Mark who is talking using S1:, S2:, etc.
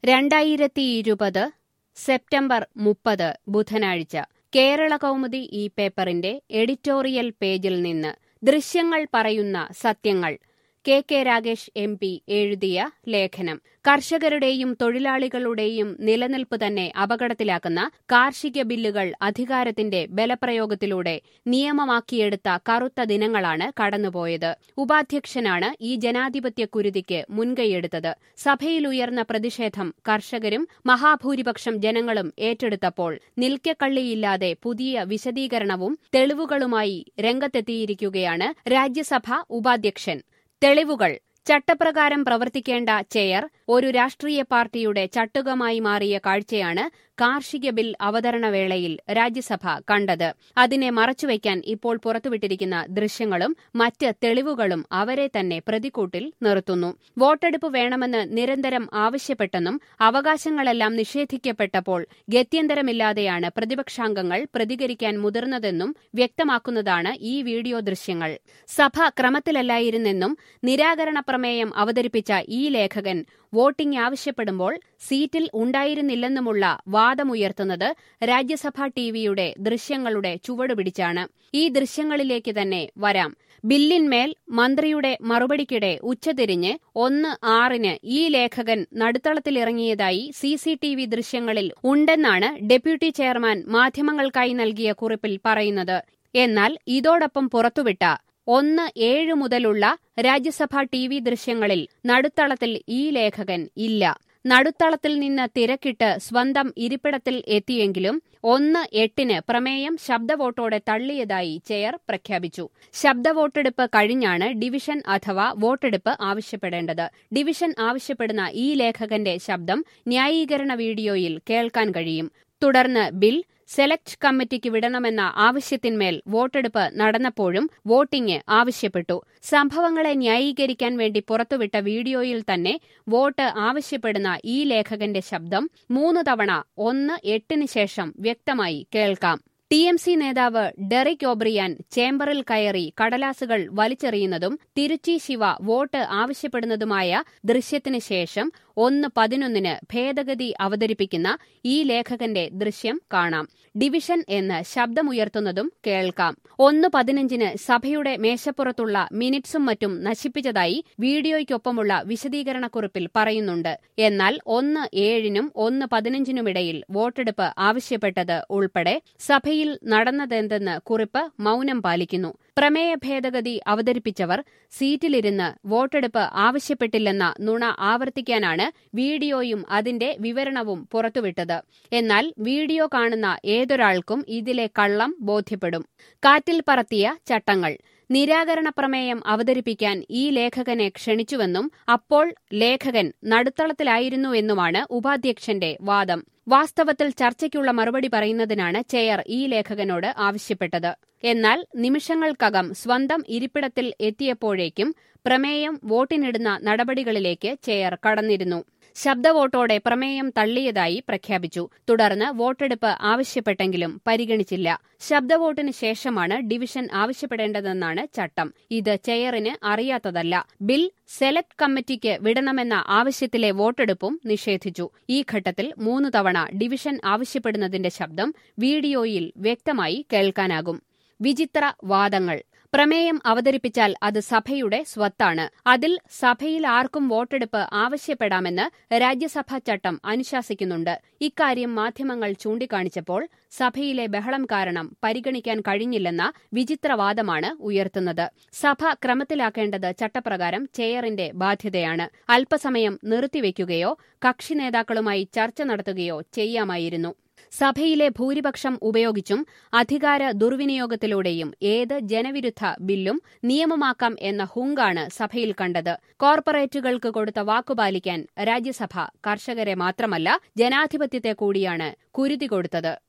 S1: രണ്ടായിരത്തി ഇരുപത് സെപ്റ്റംബർ മുപ്പത് ബുധനാഴ്ച കേരള കൗമുദി ഈ പേപ്പറിന്റെ എഡിറ്റോറിയൽ പേജിൽ നിന്ന് ദൃശ്യങ്ങൾ പറയുന്ന സത്യങ്ങൾ K K Ragesh M P എഴുതിയ ലേഖനം കർഷകരുടെയും തൊഴിലാളികളുടെയും നിലനിൽപ്പ് തന്നെ അപകടത്തിലാക്കുന്ന കാർഷിക ബില്ലുകൾ അധികാരത്തിന്റെ ബലപ്രയോഗത്തിലൂടെ നിയമമാക്കിയെടുത്ത കറുത്ത ദിനങ്ങളാണ് കടന്നുപോയത് ഉപാധ്യക്ഷനാണ് ഈ ജനാധിപത്യ കുരുതിക്ക് മുൻകൈയെടുത്തത് സഭയിലുയർന്ന പ്രതിഷേധം കർഷകരും മഹാഭൂരിപക്ഷം ജനങ്ങളും ഏറ്റെടുത്തപ്പോൾ നിൽക്കക്കള്ളിയില്ലാതെ പുതിയ വിശദീകരണവും തെളിവുകളുമായി രംഗത്തെത്തിയിരിക്കുകയാണ് രാജ്യസഭ ഉപാധ്യക്ഷൻ തെളിവുകൾ ചട്ടപ്രകാരം പ്രവർത്തിക്കേണ്ട ചെയർ ഒരു രാഷ്ട്രീയ പാർട്ടിയുടെ ചട്ടുകമായി മാറിയ കാഴ്ചയാണ് കാർഷിക ബിൽ അവതരണവേളയിൽ രാജ്യസഭ കണ്ടത് അതിനെ മറച്ചുവെക്കാൻ ഇപ്പോൾ പുറത്തുവിട്ടിരിക്കുന്ന ദൃശ്യങ്ങളും മറ്റ് തെളിവുകളും അവരെ തന്നെ പ്രതിക്കൂട്ടിൽ നിർത്തുന്നു വോട്ടെടുപ്പ് വേണമെന്ന് നിരന്തരം ആവശ്യപ്പെട്ടെന്നും അവകാശങ്ങളെല്ലാം നിഷേധിക്കപ്പെട്ടപ്പോൾ ഗത്യന്തരമില്ലാതെയാണ് പ്രതിപക്ഷാംഗങ്ങൾ പ്രതികരിക്കാൻ മുതിർന്നതെന്നും വ്യക്തമാക്കുന്നതാണ് ഈ വീഡിയോ ദൃശ്യങ്ങൾ സഭ ക്രമത്തിലല്ലായിരുന്നെന്നും നിരാകരണ പ്രമേയം അവതരിപ്പിച്ച ഈ ലേഖകൻ വോട്ടിംഗ് ആവശ്യപ്പെടുമ്പോൾ സീറ്റിൽ ഉണ്ടായിരുന്നില്ലെന്നുമുള്ള വാദമുയർത്തുന്നത് രാജ്യസഭാ ടിവിയുടെ ദൃശ്യങ്ങളുടെ ചുവടുപിടിച്ചാണ് ഈ ദൃശ്യങ്ങളിലേക്ക് തന്നെ വരാം ബില്ലിന്മേൽ മന്ത്രിയുടെ മറുപടിക്കിടെ ഉച്ചതിരിഞ്ഞ് ഒന്ന് ആറിന് ഈ ലേഖകൻ നടുത്തളത്തിലിറങ്ങിയതായി സിസിടിവി ദൃശ്യങ്ങളിൽ ഉണ്ടെന്നാണ് ഡെപ്യൂട്ടി ചെയർമാൻ മാധ്യമങ്ങൾക്കായി നൽകിയ കുറിപ്പിൽ പറയുന്നത് എന്നാൽ ഇതോടൊപ്പം പുറത്തുവിട്ട ഒന്ന് ഏഴ് മുതലുള്ള രാജ്യസഭാ ടി വി ദൃശ്യങ്ങളിൽ നടുത്തളത്തിൽ ഈ ലേഖകൻ ഇല്ല നടുത്തളത്തിൽ നിന്ന് തിരക്കിട്ട് സ്വന്തം ഇരിപ്പിടത്തിൽ എത്തിയെങ്കിലും ഒന്ന് എട്ടിന് പ്രമേയം ശബ്ദവോട്ടോടെ തള്ളിയതായി ചെയർ പ്രഖ്യാപിച്ചു ശബ്ദവോട്ടെടുപ്പ് കഴിഞ്ഞാണ് ഡിവിഷൻ അഥവാ വോട്ടെടുപ്പ് ആവശ്യപ്പെടേണ്ടത് ഡിവിഷൻ ആവശ്യപ്പെടുന്ന ഈ ലേഖകന്റെ ശബ്ദം ന്യായീകരണ വീഡിയോയിൽ കേൾക്കാൻ കഴിയും തുടർന്ന് ബിൽ സെലക്ട് കമ്മിറ്റിക്ക് വിടണമെന്ന ആവശ്യത്തിന്മേൽ വോട്ടെടുപ്പ് നടന്നപ്പോഴും വോട്ടിംഗ് ആവശ്യപ്പെട്ടു സംഭവങ്ങളെ ന്യായീകരിക്കാൻ വേണ്ടി പുറത്തുവിട്ട വീഡിയോയിൽ തന്നെ വോട്ട് ആവശ്യപ്പെടുന്ന ഈ ലേഖകന്റെ ശബ്ദം മൂന്ന് തവണ ഒന്ന് എട്ടിന് ശേഷം വ്യക്തമായി കേൾക്കാം ടി എം സി നേതാവ് ഡെറിക് ഓബ്രിയാൻ ചേംബറിൽ കയറി കടലാസുകൾ വലിച്ചെറിയുന്നതും തിരുച്ചി ശിവ വോട്ട് ആവശ്യപ്പെടുന്നതുമായ ദൃശ്യത്തിന് ശേഷം ഒന്ന് പതിനൊന്നിന് ഭേദഗതി അവതരിപ്പിക്കുന്ന ഈ ലേഖകന്റെ ദൃശ്യം കാണാം ഡിവിഷൻ എന്ന് ശബ്ദമുയർത്തുന്നതും കേൾക്കാം ഒന്ന് പതിനഞ്ചിന് സഭയുടെ മേശപ്പുറത്തുള്ള മിനിറ്റ്സും മറ്റും നശിപ്പിച്ചതായി വീഡിയോയ്ക്കൊപ്പമുള്ള വിശദീകരണക്കുറിപ്പിൽ പറയുന്നുണ്ട് എന്നാൽ ഒന്ന് ഏഴിനും ഒന്ന് പതിനഞ്ചിനുമിടയിൽ വോട്ടെടുപ്പ് ആവശ്യപ്പെട്ടത് ഉൾപ്പെടെ സഭയിൽ നടന്നതെന്തെന്ന് കുറിപ്പ് മൌനം പാലിക്കുന്നു പ്രമേയ ഭേദഗതി അവതരിപ്പിച്ചവർ സീറ്റിലിരുന്ന് വോട്ടെടുപ്പ് ആവശ്യപ്പെട്ടില്ലെന്ന നുണ ആവർത്തിക്കാനാണ് വീഡിയോയും അതിന്റെ വിവരണവും പുറത്തുവിട്ടത് എന്നാൽ വീഡിയോ കാണുന്ന ഏതൊരാൾക്കും ഇതിലെ കള്ളം ബോധ്യപ്പെടും കാറ്റിൽ പറത്തിയ ചട്ടങ്ങൾ നിരാകരണ പ്രമേയം അവതരിപ്പിക്കാൻ ഈ ലേഖകനെ ക്ഷണിച്ചുവെന്നും അപ്പോൾ ലേഖകൻ നടുത്തളത്തിലായിരുന്നുവെന്നുമാണ് ഉപാധ്യക്ഷന്റെ വാദം വാസ്തവത്തിൽ ചർച്ചയ്ക്കുള്ള മറുപടി പറയുന്നതിനാണ് ചെയർ ഈ ലേഖകനോട് ആവശ്യപ്പെട്ടത് എന്നാൽ നിമിഷങ്ങൾക്കകം സ്വന്തം ഇരിപ്പിടത്തിൽ എത്തിയപ്പോഴേക്കും പ്രമേയം വോട്ടിനിടുന്ന നടപടികളിലേക്ക് ചെയർ കടന്നിരുന്നു ശബ്ദവോട്ടോടെ പ്രമേയം തള്ളിയതായി പ്രഖ്യാപിച്ചു തുടർന്ന് വോട്ടെടുപ്പ് ആവശ്യപ്പെട്ടെങ്കിലും പരിഗണിച്ചില്ല ശബ്ദവോട്ടിന് ശേഷമാണ് ഡിവിഷൻ ആവശ്യപ്പെടേണ്ടതെന്നാണ് ചട്ടം ഇത് ചെയറിന് അറിയാത്തതല്ല ബിൽ സെലക്ട് കമ്മിറ്റിക്ക് വിടണമെന്ന ആവശ്യത്തിലെ വോട്ടെടുപ്പും നിഷേധിച്ചു ഈ ഘട്ടത്തിൽ മൂന്ന് തവണ ഡിവിഷൻ ആവശ്യപ്പെടുന്നതിന്റെ ശബ്ദം വീഡിയോയിൽ വ്യക്തമായി കേൾക്കാനാകും വിചിത്ര വാദങ്ങൾ പ്രമേയം അവതരിപ്പിച്ചാൽ അത് സഭയുടെ സ്വത്താണ് അതിൽ സഭയിൽ ആർക്കും വോട്ടെടുപ്പ് ആവശ്യപ്പെടാമെന്ന് രാജ്യസഭാ ചട്ടം അനുശാസിക്കുന്നുണ്ട് ഇക്കാര്യം മാധ്യമങ്ങൾ ചൂണ്ടിക്കാണിച്ചപ്പോൾ സഭയിലെ ബഹളം കാരണം പരിഗണിക്കാൻ കഴിഞ്ഞില്ലെന്ന വിചിത്രവാദമാണ് ഉയർത്തുന്നത് സഭ ക്രമത്തിലാക്കേണ്ടത് ചട്ടപ്രകാരം ചെയറിന്റെ ബാധ്യതയാണ് അല്പസമയം നിർത്തിവെക്കുകയോ കക്ഷി നേതാക്കളുമായി ചർച്ച നടത്തുകയോ ചെയ്യാമായിരുന്നു സഭയിലെ ഭൂരിപക്ഷം ഉപയോഗിച്ചും അധികാര ദുർവിനിയോഗത്തിലൂടെയും ഏത് ജനവിരുദ്ധ ബില്ലും നിയമമാക്കാം എന്ന ഹുങ്കാണ് സഭയിൽ കണ്ടത് കോർപ്പറേറ്റുകൾക്ക് കൊടുത്ത വാക്കുപാലിക്കാൻ രാജ്യസഭ കർഷകരെ മാത്രമല്ല ജനാധിപത്യത്തെ കൂടിയാണ് കുരുതി കൊടുത്തത്